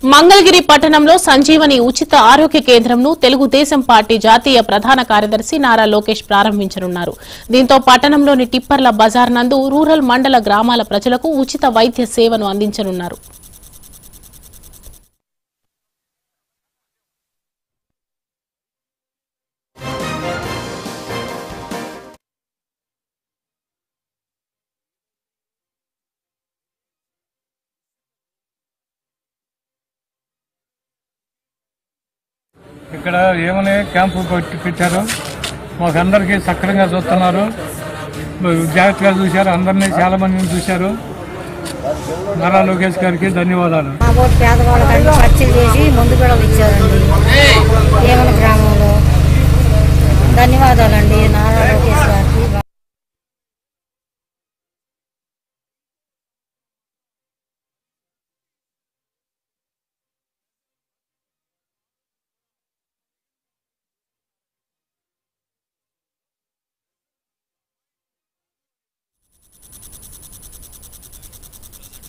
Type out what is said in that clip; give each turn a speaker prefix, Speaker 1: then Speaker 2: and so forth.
Speaker 1: మంగళగిరి పట్టణంలో సంజీవని ఉచిత ఆరోగ్య కేంద్రంను తెలుగుదేశం పార్టీ జాతీయ ప్రధాన కార్యదర్శి నారా లోకేష్ ప్రారంభించనున్నారు దీంతో పట్టణంలోని టిప్పర్ల బజార్ నందు రూరల్ మండల గ్రామాల ప్రజలకు ఉచిత వైద్య సేవను అందించనున్నారు
Speaker 2: ఇక్కడ ఏమని క్యాంపు పెట్టి పెట్టారు మాకందరికీ సక్రంగా చూస్తున్నారు జాగ్రత్తగా చూశారు అందరినీ చాలా మందిని చూశారు నారా లోకేష్ గారికి ధన్యవాదాలు
Speaker 3: మా ఊరు పేదవాళ్ళకన్నీ పచ్చడి చేసి ముందు పిల్లలు ఇచ్చారండి ఏమన గ్రామంలో ధన్యవాదాలండి నారా లోకేష్ గారికి